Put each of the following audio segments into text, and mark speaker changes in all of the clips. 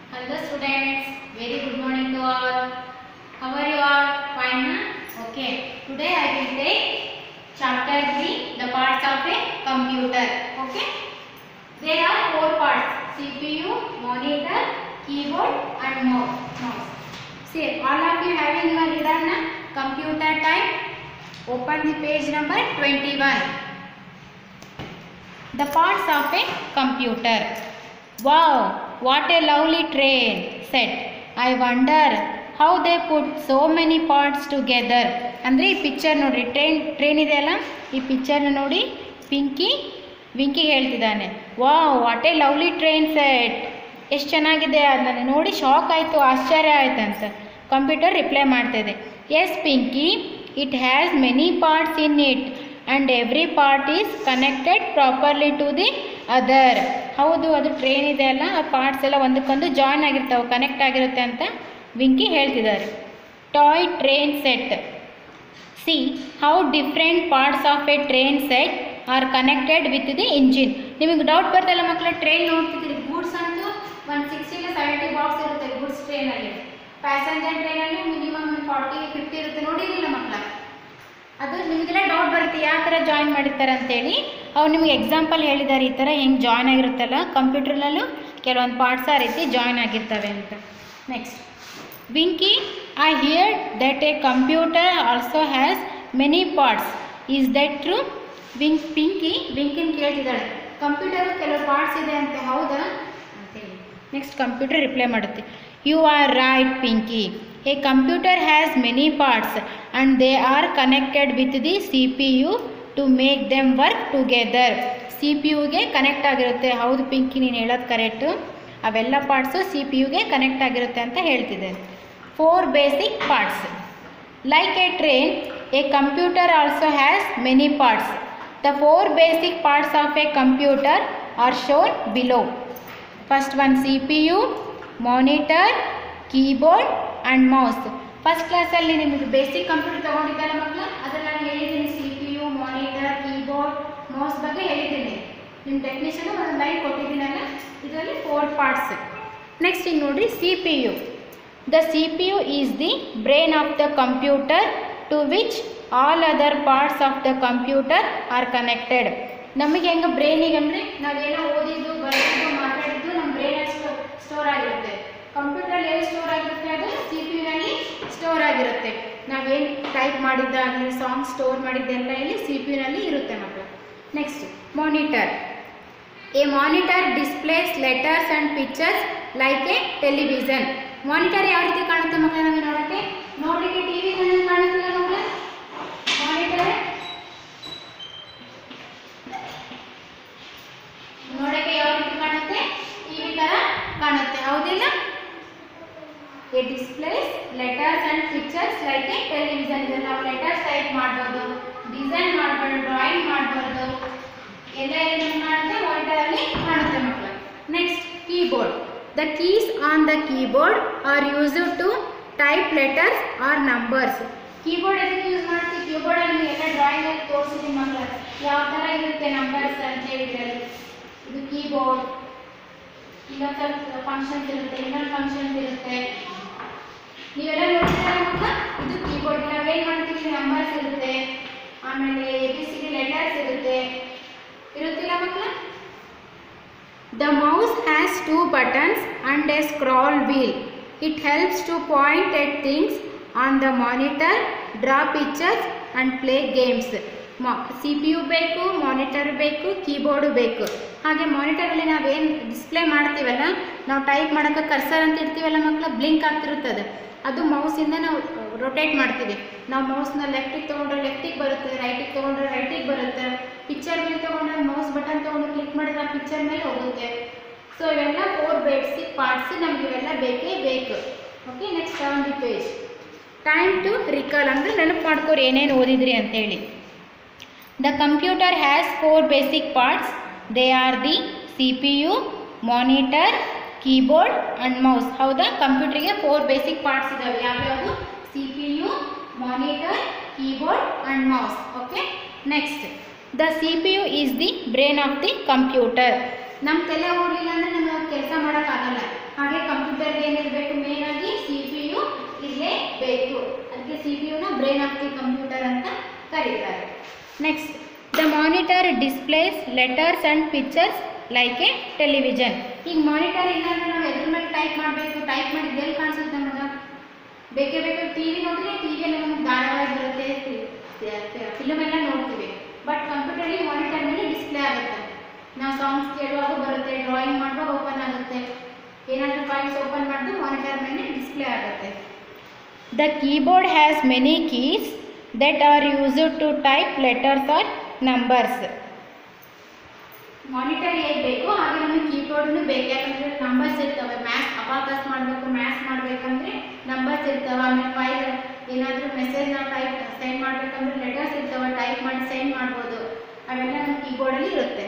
Speaker 1: Hello students, very good morning to all. How are you all? Fine? na? Okay. Today I will take chapter 3, the parts of a computer. Okay. There are four parts, CPU, monitor, keyboard and mouse. mouse. See, all of you having your reader na? Computer type. Open the page number 21. The parts of a computer. Wow, what a lovely train set. I wonder how they put so many parts together. ಅಂದರೆ ಈ picture ನೋಡ್ರಿ train train ಇದೆಯಲ್ಲ ಈ ಪಿಕ್ಚರ್ನ ನೋಡಿ Pinki Winky ಹೇಳ್ತಿದ್ದಾನೆ ವಾ what a lovely train set ಎಷ್ಟು ಚೆನ್ನಾಗಿದೆ ಅದನ್ನು ನೋಡಿ ಶಾಕ್ ಆಯಿತು ಆಶ್ಚರ್ಯ ಆಯ್ತು ಅಂತ ಕಂಪ್ಯೂಟರ್ ರಿಪ್ಲೈ ಮಾಡ್ತಾಯಿದೆ yes Pinky it has many parts in it and every part is connected properly to the other ಹೌದು ಅದು ಟ್ರೈನ್ ಇದೆ ಅಲ್ಲ ಆ ಪಾರ್ಟ್ಸ್ ಎಲ್ಲ ಒಂದಕ್ಕೊಂದು ಜಾಯ್ನ್ ಆಗಿರ್ತಾವೆ ಕನೆಕ್ಟ್ ಆಗಿರುತ್ತೆ ಅಂತ ವಿಂಕಿ ಹೇಳ್ತಿದ್ದಾರೆ toy train set see how different parts of a train set are connected with the engine ನಿಮಗೆ ಡೌಟ್ ಬರ್ತಲ್ಲ ಮಕ್ಕಳ ಟ್ರೈನ್ ನೋಡ್ತಿದ್ದೀರಿ ಗೂಡ್ಸ್ ಅಂತೂ ಒಂದು ಸಿಕ್ಸ್ಟಿ ಇಲ್ಲ ಸೆವೆಂಟಿ ಬಾಕ್ಸ್ ಇರುತ್ತೆ ಗೂಡ್ಸ್ ಟ್ರೈನಲ್ಲಿ ಪ್ಯಾಸೆಂಜರ್ ಟ್ರೈನಲ್ಲಿ ಮಿನಿಮಮ್ ಒಂದು ಫಾರ್ಟಿ ಫಿಫ್ಟಿ ಇರುತ್ತೆ ನೋಡಿರಲಿಲ್ಲ ಮಕ್ಕಳ ಅದು ನಿಮಗೆಲ್ಲ ಡೌಟ್ ಬರುತ್ತೆ ಯಾವ ಥರ ಜಾಯಿನ್ ಮಾಡಿರ್ತಾರೆ ಅಂತೇಳಿ ಅವ್ರು ನಿಮಗೆ ಎಕ್ಸಾಂಪಲ್ ಹೇಳಿದ್ದಾರೆ ಈ ಥರ ಹೆಂಗೆ ಜಾಯ್ನ್ ಆಗಿರುತ್ತಲ್ಲ ಕಂಪ್ಯೂಟರ್ನಲ್ಲೂ ಕೆಲವೊಂದು ಪಾರ್ಟ್ಸ್ ಆ ರೀತಿ ಜಾಯ್ನ್ ಆಗಿರ್ತವೆ ಅಂತ next Winky I hear that a computer also has many parts is that true ವಿಂಕ್ ಪಿಂಕಿ ವಿಂಕಿನ್ ಕೇಳ್ತಿದ್ದಾಳೆ ಕಂಪ್ಯೂಟರು ಕೆಲವು ಪಾರ್ಟ್ಸ್ ಇದೆ ಅಂತೆ ಹೌದಾ ಅಂತೇಳಿ ನೆಕ್ಸ್ಟ್ ಕಂಪ್ಯೂಟರ್ ರಿಪ್ಲೈ ಮಾಡುತ್ತೆ you are right Pinky a computer has many parts and they are connected with the C P U to make them work together C P ಯುಗೆ connect ಆಗಿರುತ್ತೆ ಹೌದು Pinky ನೀನು ಹೇಳೋದು ಕರೆಕ್ಟು ಅವೆಲ್ಲ parts C P ಯುಗೆ connect ಆಗಿರುತ್ತೆ ಅಂತ ಹೇಳ್ತಿದ್ದೆ four basic parts like a train a computer also has many parts the four basic parts of a computer are shown below first one C P U monitor keyboard and mouse first ಕ್ಲಾಸಲ್ಲಿ ನಿಮಗೆ basic computer ತೊಗೊಂಡಿದ್ದಲ್ಲ ಮಕ್ಕಳು ಅದನ್ನು ನಾನು ಹೇಳಿದ್ದೀನಿ C P U monitor keyboard mouse ಬಗ್ಗೆ ಹೇಳಿದ್ದೀನಿ ನಿಮ್ಮ ಟೆಕ್ನಿಷನು ಒಂದು ಲೈನ್ ಕೊಟ್ಟಿದ್ದೀನಲ್ಲ ಇದರಲ್ಲಿ ಫೋರ್ ಪಾರ್ಟ್ಸ್ ನೆಕ್ಸ್ಟ್ ಈಗ ನೋಡಿರಿ C P U the C P U is the brain of the computer to which all other parts of the computer are connected ನಮಗೆ ಹೆಂಗೆ ಬ್ರೈನಿಗೆ ಅಂದರೆ ನಾವೇನೋ ಓದಿದ್ದು ಬರೆದಿದ್ದು ಮಾತಾಡಿದ್ದು ನಮ್ಮ ಬ್ರೈನಲ್ಲಿ ಸ್ಟೋರ್ ಆಗಿರುತ್ತೆ ಕಂಪ್ಯೂಟರ್ ಎಲ್ಲಿ ಸ್ಟೋರ್ ಆಗಿರುತ್ತೆ ಅದು ಸಿ ಪಿ ಯುನಲ್ಲಿ ಸ್ಟೋರ್ ಆಗಿರುತ್ತೆ ನಾವೇನು ಟೈಪ್ ಮಾಡಿದ್ದಾಗಲಿ ಸಾಂಗ್ ಸ್ಟೋರ್ ಮಾಡಿದ್ದೆಲ್ಲ ಇಲ್ಲಿ ಸಿ ಪಿ ಯುನಲ್ಲಿ ಇರುತ್ತೆ ಮಕ್ಕಳು next monitor a monitor displays letters and pictures like a television monitor ಯಾವ ರೀತಿ ಕಾಣುತ್ತೆ ಮಕ್ಕಳು ನಮಗೆ ನೋಡೋಕ್ಕೆ ನೋಡಲಿಕ್ಕೆ ಟಿ ವಿ ಕಾಣುತ್ತಿಲ್ಲ ಮಕ್ಕಳು ಮಾನಿಟರ್ ನೋಡಕ್ಕೆ ಯಾವ ರೀತಿ ಕಾಣುತ್ತೆ ಟಿವಿ ತರ ಕಾಣುತ್ತೆ ಹೌದಿಲ್ಲ a displays letters and pictures like a television ಇದನ್ನು ನಾವು ಲೆಟರ್ಸ್ ಟೈಪ್ ಮಾಡ್ಬೋದು ಡಿಸೈನ್ ಮಾಡ್ಬೋದು ಡ್ರಾಯಿಂಗ್ ಮಾಡ್ಬೋದು ಎಲ್ಲ ಏನು ಮಾಡುತ್ತೆ ಮಾನಿಟರ್ ಅಲ್ಲಿ ಕಾಣುತ್ತೆ ಮಕ್ಕಳು next keyboard the keys on the keyboard are use to type letters or numbers keyboard ಎದಕ್ಕೆ ಯೂಸ್ ಮಾಡ್ತೀವಿ ಕೀಬೋರ್ಡ್ ಅಲ್ಲಿ ಎಲ್ಲ ಡ್ರಾಯಿಂಗ್ ಅಲ್ಲಿ ತೋರಿಸಿದೀನಿ ಮಕ್ಕಳು ಯಾವ ಥರ ಇರುತ್ತೆ ನಂಬರ್ಸ್ ಅಂತ ಹೇಳಿದ್ರಲ್ಲಿ ಇದು ಕೀಬೋರ್ಡ್ ಇನ್ನೊಂದು ಸ್ವಲ್ಪ ಫಂಕ್ಷನ್ಸ್ ಇರುತ್ತೆ ಇನ್ನೊಂದು ಫಂಕ್ಷನ್ಸ್ ಇರುತ್ತೆ ನೀವೆಲ್ಲ ನೋಡ್ತೀರಾ ಮಕ್ಕಳು ಇದು ಕೀಬೋರ್ಡ್ ನಾವೇನು ಮಾಡ್ತೀವಿ ನಂಬರ್ಸ್ ಇರುತ್ತೆ ಆಮೇಲೆ A B C D letters ಇರುತ್ತೆ ಇರುತ್ತಿಲ್ಲ ಮಕ್ಕಳು the mouse has two buttons and a scroll wheel it helps to point at things on the monitor draw pictures and play games ಮಾ ಸಿ ಪಿ ಯು ಬೇಕು monitor ಬೇಕು keyboard ಬೇಕು ಹಾಗೆ ಮಾನಿಟರಲ್ಲಿ ನಾವೇನು display ಮಾಡ್ತೀವಲ್ಲ ನಾವು ಟೈಪ್ ಮಾಡೋಕ್ಕೆ ಕರ್ಸರ್ ಅಂತ ಇಡ್ತೀವಲ್ಲ ಮಕ್ಕಳು ಬ್ಲಿಂಕ್ ಆಗ್ತಿರುತ್ತದೆ ಅದು ಮೌಸಿಂದ ನಾವು ರೊಟೇಟ್ ಮಾಡ್ತೀವಿ ನಾವು ಮೌಸ್ನ ಲೆಫ್ಟಿಗೆ ತೊಗೊಂಡ್ರೆ ಲೆಫ್ಟಿಗೆ ಬರುತ್ತೆ ರೈಟಿಗೆ ತೊಗೊಂಡ್ರೆ ರೈಟಿಗೆ ಬರುತ್ತೆ ಪಿಕ್ಚರ್ ಮೇಲೆ ತೊಗೊಂಡ್ರೆ ಮೌಸ್ ಬಟನ್ ತೊಗೊಂಡು ಕ್ಲಿಕ್ ಮಾಡಿದ್ರೆ ಆ ಪಿಕ್ಚರ್ ಮೇಲೆ ಹೋಗುತ್ತೆ ಸೊ ಇವೆಲ್ಲ ಫೋರ್ ಬೇಸಿಕ್ ಪಾರ್ಟ್ಸ್ ನಮ್ಗೆ ಇವೆಲ್ಲ ಬೇಕೇ ಬೇಕು okay next on the page time to recall ಅಂದರೆ ನೆನಪು ಮಾಡ್ಕೋರಿ ಏನೇನು ಓದಿದ್ರಿ ಅಂತೇಳಿ the computer has four basic parts they are the C P U monitor keyboard and mouse ಹೌದಾ ಕಂಪ್ಯೂಟ್ರಿಗೆ ಫೋರ್ ಬೇಸಿಕ್ ಪಾರ್ಟ್ಸ್ ಇದ್ದಾವೆ ಯಾವ್ಯಾವುದು C P U monitor keyboard and mouse okay next the C P U is the brain of the computer ನಮ್ಮ ತಲೆ ಓಡಲಿಲ್ಲ ಅಂದರೆ ನಮಗೆ ಕೆಲಸ ಮಾಡೋಕ್ಕಾಗಲ್ಲ ಹಾಗೆ computer brain of the computer ಅಂತ ಕರೀತಾರೆ next the monitor displays letters and pictures like a television ಈಗ ಮಾನಿಟರ್ ಇಲ್ಲ ಅಂದ್ರೆ ನಾವು ಎದ್ರ ಮೇಲೆ ಟೈಪ್ ಮಾಡಬೇಕು ಟೈಪ್ ಮಾಡಿದ್ದು ಎಲ್ಲಿ ಕಾಣಿಸುತ್ತೆ ನಮಗೆ ಬೇಕೇ ಬೇಕು ಟಿ ವಿ ನೋಡಿದ್ರೆ ಟಿ ವಿಯಲ್ಲಿ ನಮಗೆ ಧಾರಾವಾಹಿ ಬರುತ್ತೆ ಫಿಲ್ಮ್ ಎಲ್ಲ ನೋಡ್ತೀವಿ ಬಟ್ ಕಂಪ್ಯೂಟರ್ಲಿ ಮಾನಿಟರ್ ಮೇಲೆ ಡಿಸ್ಪ್ಲೇ ಆಗುತ್ತೆ ನಾವು ಸಾಂಗ್ಸ್ ಕೇಳುವಾಗ ಬರುತ್ತೆ ಡ್ರಾಯಿಂಗ್ ಮಾಡುವಾಗ ಓಪನ್ ಆಗುತ್ತೆ ಏನಾದರೂ ಫೈಲ್ಸ್ ಓಪನ್ ಮಾಡಿದ್ರೆ ಮಾನಿಟರ್ ಮೇಲೆ ಡಿಸ್ಪ್ಲೇ ಆಗುತ್ತೆ the keyboard has many keys that are used to type letters or numbers monitor ಹೇಗೆ ಬೇಕು ಹಾಗೆ ನಮಗೆ ಕೀಬೋರ್ಡ್ನು ಬೇಕು ಯಾಕಂದರೆ ನಂಬರ್ಸ್ ಇರ್ತವೆ ಮ್ಯಾಥ್ಸ್ ಅಪಾಕಸ್ ಮಾಡಬೇಕು ಮ್ಯಾಥ್ಸ್ ಮಾಡಬೇಕಂದ್ರೆ ನಂಬರ್ಸ್ ಇರ್ತವೆ ಆಮೇಲೆ ಫೈಲ್ ಏನಾದರೂ ಮೆಸೇಜ್ ನಾವು ಟೈಪ್ ಸೆಂಡ್ ಮಾಡಬೇಕಂದ್ರೆ ಲೆಟರ್ಸ್ ಇರ್ತವೆ ಟೈಪ್ ಮಾಡಿ ಸೆಂಡ್ ಮಾಡ್ಬೋದು ಅವೆಲ್ಲ ನಮ್ಮ ಕೀಬೋರ್ಡಲ್ಲಿ ಇರುತ್ತೆ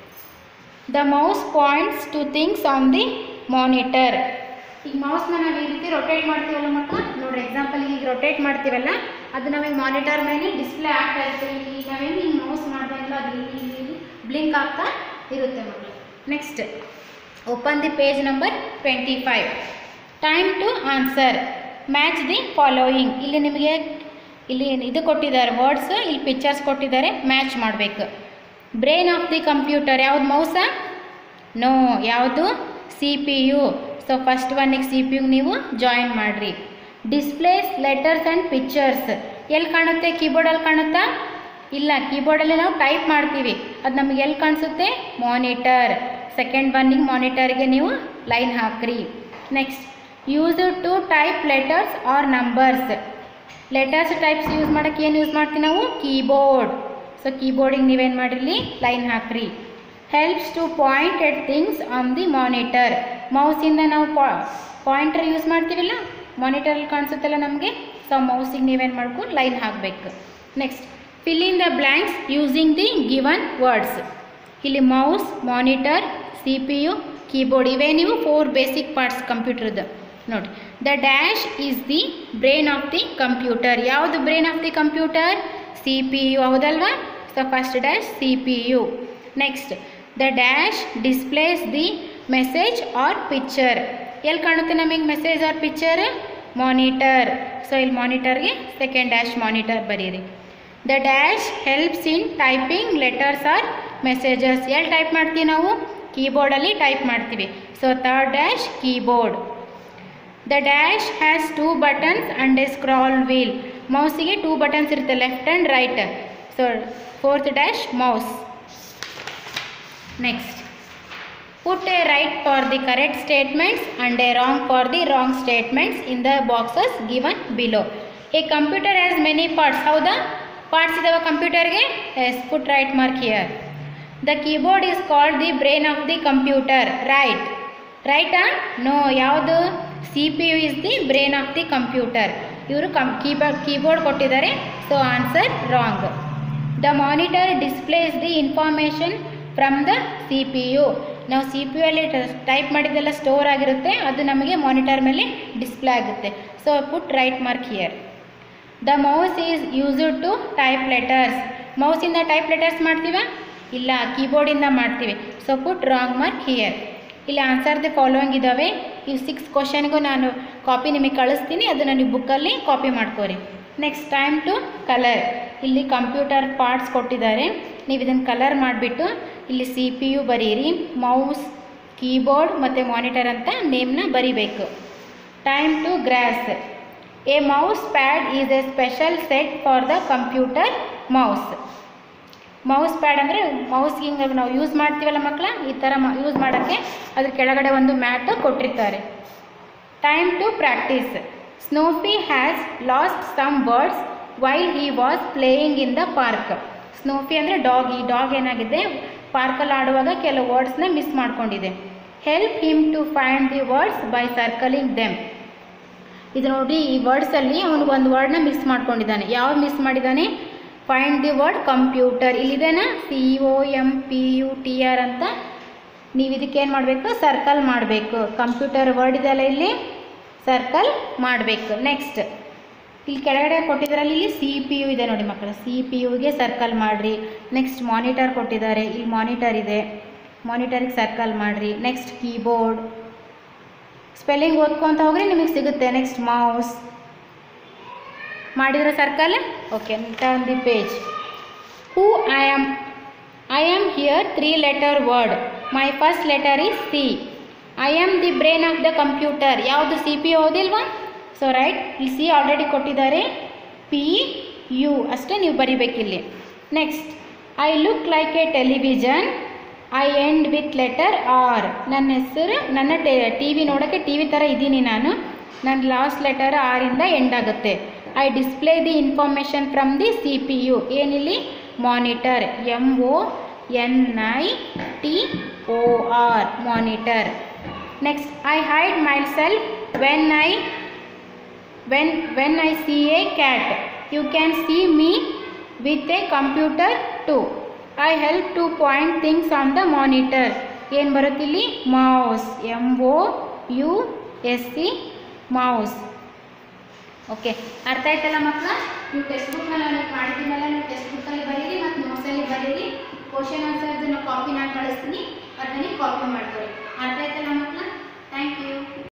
Speaker 1: the mouse points to things on the monitor ಈಗ ಮೌಸ್ನ ನಾವು ಈ ರೀತಿ ರೊಟೇಟ್ ಮಾಡ್ತೀವಲ್ಲ ಮಕ್ಕಳು ನೋಡ್ರಿ ಎಕ್ಸಾಂಪಲ್ ಈಗ ರೊಟೇಟ್ ಮಾಡ್ತೀವಲ್ಲ ಅದು ನಮಗೆ ಮಾನಿಟರ್ ಮೇಲೆ ಡಿಸ್ಪ್ಲೇ ಆಗ್ತಾ ಇರುತ್ತೆ ಈಗ ನಾವೇನು ಹಿಂಗೆ ಮೌಸ್ ಮಾಡಿದಾಗಲೂ ಅದು ಇಲ್ಲಿ ಇಲ್ಲಿ ಇಲ್ಲಿ ಬ್ಲಿಂಕ್ ಆಗ್ತಾ ಇರುತ್ತೆ ಮಕ್ಕಳು next open the page number twenty five time to answer match the following ಇಲ್ಲಿ ನಿಮಗೆ ಇಲ್ಲಿ ಇದು ಕೊಟ್ಟಿದ್ದಾರೆ ವರ್ಡ್ಸ್ ಇಲ್ಲಿ ಪಿಕ್ಚರ್ಸ್ ಕೊಟ್ಟಿದ್ದಾರೆ ಮ್ಯಾಚ್ ಮಾಡಬೇಕು ಬ್ರೈನ್ ಆಫ್ ದಿ ಕಂಪ್ಯೂಟರ್ ಯಾವ್ದು ಮೌಸಾ ನೋ ಯಾವುದು C P U so first ಒನ್ನಿಗೆ ಸಿ ಪಿ ಯುಗೆ ನೀವು ಜಾಯಿನ್ ಮಾಡಿರಿ ಡಿಸ್ಪ್ಲೇಸ್ ಲೆಟರ್ಸ್ ಆ್ಯಂಡ್ ಪಿಕ್ಚರ್ಸ್ ಎಲ್ಲಿ ಕಾಣುತ್ತೆ ಕೀಬೋರ್ಡಲ್ಲಿ ಕಾಣುತ್ತಾ ಇಲ್ಲ ಕೀಬೋರ್ಡಲ್ಲಿ ನಾವು ಟೈಪ್ ಮಾಡ್ತೀವಿ ಅದು ನಮಗೆ ಎಲ್ಲಿ ಕಾಣಿಸುತ್ತೆ ಮಾನಿಟರ್ ಸೆಕೆಂಡ್ ಒನ್ನಿಗೆ ಮಾನಿಟರ್ಗೆ ನೀವು ಲೈನ್ ಹಾಕ್ರಿ next use to type letters or numbers letters types use ಮಾಡೋಕ್ಕೆ ಏನು ಯೂಸ್ ಮಾಡ್ತೀವಿ ನಾವು ಕೀಬೋರ್ಡ್ ಸೊ ಕೀಬೋರ್ಡಿಗೆ ನೀವೇನು ಮಾಡಿರಲಿ ಲೈನ್ ಹಾಕ್ರಿ helps to point at things on the monitor ಮೌಸಿಂದ ನಾವು ಪಾಯಿಂಟರ್ ಯೂಸ್ ಮಾಡ್ತೀವಿಲ್ಲ ಮಾನಿಟರಲ್ಲಿ ಕಾಣಿಸುತ್ತಲ್ಲ ನಮಗೆ ಸೊ ಮೌಸಿಗೆ ನೀವೇನು ಮಾಡ್ಕೊಂಡು ಲೈನ್ ಹಾಕಬೇಕು next fill in the blanks using the given words ಇಲ್ಲಿ mouse monitor C P U keyboard ಇವೇ ನೀವು ಫೋರ್ ಬೇಸಿಕ್ ಪಾರ್ಟ್ಸ್ ಕಂಪ್ಯೂಟರ್ದು ನೋಡಿ the dash is the brain of the computer ಯಾವುದು brain of the computer C P U ಹೌದಲ್ವಾ so first dash C P U next the dash displays the message or picture ಎಲ್ಲಿ ಕಾಣುತ್ತೆ ನಮಗೆ message or picture monitor so ಇಲ್ಲಿ ಮಾನಿಟರ್ಗೆ second dash monitor ಬರೀರಿ the dash helps in typing letters or messages ಎಲ್ಲಿ type ಮಾಡ್ತೀವಿ ನಾವು ಕೀಬೋರ್ಡಲ್ಲಿ ಟೈಪ್ ಮಾಡ್ತೀವಿ so third dash keyboard the dash has two buttons and a scroll wheel ಮೌಸಿಗೆ two buttons ಇರುತ್ತೆ left and right so fourth dash mouse next Put a right for the correct statements and a wrong for the wrong statements in the boxes given below. A computer has many parts. ಹೌದಾ parts ಇದಾವೆ ಕಂಪ್ಯೂಟರ್ಗೆ yes put right mark here the keyboard is called the brain of the computer right ರೈಟಾ no ಯಾವುದು C P U is the brain of the computer ಇವರು ಕಂ keyboard keyboard ಕೊಟ್ಟಿದ್ದಾರೆ so answer wrong the monitor displays the information from the C P U ನಾವು C P U ಅಲ್ಲಿ type ಮಾಡಿದ್ದೆಲ್ಲ store ಆಗಿರುತ್ತೆ ಅದು ನಮಗೆ ಮಾನಿಟರ್ ಮೇಲೆ ಡಿಸ್ಪ್ಲೇ ಆಗುತ್ತೆ so put right mark here the mouse is used to type letters ಮೌಸಿಂದ type letters ಮಾಡ್ತೀವ ಇಲ್ಲ ಕೀಬೋರ್ಡಿಂದ ಮಾಡ್ತೀವಿ so put wrong mark here ಇಲ್ಲಿ ಆನ್ಸರ್ ದಿ ಫಾಲೋಯಿಂಗ್ ಇದ್ದಾವೆ ಈ ಸಿಕ್ಸ್ ಕ್ವಶನ್ಗೂ ನಾನು ಕಾಪಿ ನಿಮಗೆ ಕಳಿಸ್ತೀನಿ ಅದನ್ನು ನೀವು ಬುಕ್ಕಲ್ಲಿ ಕಾಪಿ ಮಾಡ್ಕೋರಿ ನೆಕ್ಸ್ಟ್ ಟೈಮ್ ಟು ಕಲರ್ ಇಲ್ಲಿ ಕಂಪ್ಯೂಟರ್ ಪಾರ್ಟ್ಸ್ ಕೊಟ್ಟಿದ್ದಾರೆ ನೀವು ಇದನ್ನು ಕಲರ್ ಮಾಡಿಬಿಟ್ಟು ಇಲ್ಲಿ ಸಿ ಪಿ ಯು ಬರೀರಿ ಮೌಸ್ ಕೀಬೋರ್ಡ್ ಮತ್ತು ಮಾನಿಟರ್ ಅಂತ ನೇಮ್ನ ಬರಿಬೇಕು time to grasp a mouse pad is a special set for the computer mouse mouse pad ಅಂದರೆ ಮೌಸ್ ಹಿಂಗೆ ನಾವು ಯೂಸ್ ಮಾಡ್ತೀವಲ್ಲ ಮಕ್ಕಳ ಈ ಥರ ಯೂಸ್ ಮಾಡೋಕ್ಕೆ ಅದ್ರ ಕೆಳಗಡೆ ಒಂದು ಮ್ಯಾಟ್ ಕೊಟ್ಟಿರ್ತಾರೆ time to practise Snoopy has lost some words while he was playing in the park Snoopy ಅಂದರೆ ಡಾಗ್ ಈ ಡಾಗ್ ಏನಾಗಿದೆ ಪಾರ್ಕಲ್ಲಿ ಆಡುವಾಗ ಕೆಲವು ವರ್ಡ್ಸ್ನ ಮಿಸ್ ಮಾಡ್ಕೊಂಡಿದೆ help him to find the words by circling them ಇದು ನೋಡಿ ಈ ವರ್ಡ್ಸಲ್ಲಿ ಅವನು ಒಂದು ವರ್ಡ್ನ ಮಿಸ್ ಮಾಡ್ಕೊಂಡಿದ್ದಾನೆ ಯಾವ ಮಿಸ್ ಮಾಡಿದ್ದಾನೆ ಫೈಂಡ್ ದಿ ವರ್ಡ್ ಕಂಪ್ಯೂಟರ್ ಇಲ್ಲಿದೆನಾ C O M P U T R ಅಂತ ನೀವು ಇದಕ್ಕೆ ಏನು ಮಾಡಬೇಕು ಸರ್ಕಲ್ ಮಾಡಬೇಕು ಕಂಪ್ಯೂಟರ್ ವರ್ಡ್ ಇದೆಯಲ್ಲ ಇಲ್ಲಿ ಸರ್ಕಲ್ ಮಾಡಬೇಕು ನೆಕ್ಸ್ಟ್ ಇಲ್ಲಿ ಕೆಳಗಡೆ ಕೊಟ್ಟಿದ್ದಾರಲ್ಲಿ ಇಲ್ಲಿ ಸಿ ಪಿ ಯು ಇದೆ ನೋಡಿ ಮಕ್ಕಳು ಸಿ ಪಿ ಯುಗೆ ಸರ್ಕಲ್ ಮಾಡಿರಿ ನೆಕ್ಸ್ಟ್ ಮಾನಿಟರ್ ಕೊಟ್ಟಿದ್ದಾರೆ ಇಲ್ಲಿ ಮಾನಿಟರ್ ಇದೆ ಮಾನಿಟರಿಗೆ ಸರ್ಕಲ್ ಮಾಡಿರಿ ನೆಕ್ಸ್ಟ್ ಕೀಬೋರ್ಡ್ ಸ್ಪೆಲ್ಲಿಂಗ್ ಓದ್ಕೊತ ಹೋಗ್ರಿ ನಿಮಗೆ ಸಿಗುತ್ತೆ ನೆಕ್ಸ್ಟ್ ಮೌಸ್ ಮಾಡಿದ್ರೆ circle okay turn the page who I am I am here three letter word my first letter is C I am the brain of the computer ಯಾವುದು C P ಓದಿಲ್ವಾ so right ಇಲ್ಲಿ C already ಕೊಟ್ಟಿದ್ದಾರೆ P U ಅಷ್ಟೇ ನೀವು ಬರಿಬೇಕಿಲ್ಲಿ next I look like a television I end with letter R ನನ್ನ ಹೆಸರು ನನ್ನ ಟೆ ಟಿ ವಿ ನೋಡೋಕ್ಕೆ ಟಿ ವಿ ಥರ ಇದ್ದೀನಿ ನಾನು ನನ್ನ ಲಾಸ್ಟ್ ಲೆಟರ್ ಆರಿಂದ ಎಂಡ್ ಆಗುತ್ತೆ I display the information from the C P U ಏನಿಲ್ಲಿ monitor M O N I T O R monitor next I hide myself when I when when i see a cat you can see me with a computer too i help to point things on the monitor ಏನು ಬರುತ್ತಿಲ್ಲಿ mouse M O U S C mouse okay ಅರ್ಥ ಆಯ್ತಲ್ಲ ಮಕ್ಕಳ ನೀವು text ಬುಕ್ನಲ್ಲಿ ನೀವು ಮಾಡಿದ್ದೀನಲ್ಲ ನೀವು text ಬುಕ್ಕಲ್ಲಿ ಬರೀರಿ ಮತ್ತು ನೋಟ್ಸಲ್ಲಿ ಬರೀರಿ ಕ್ವಶನ್ ಆನ್ಸರ್ದನ್ನು ಕಾಪಿ ನಾನು ಕಳಿಸ್ತೀನಿ ಅದನ್ನ ಕಾಪಿ ಮಾಡ್ಕೊಳ್ಳಿ ಅರ್ಥ ಆಯ್ತಲ್ಲ ಮಕ್ಕಳ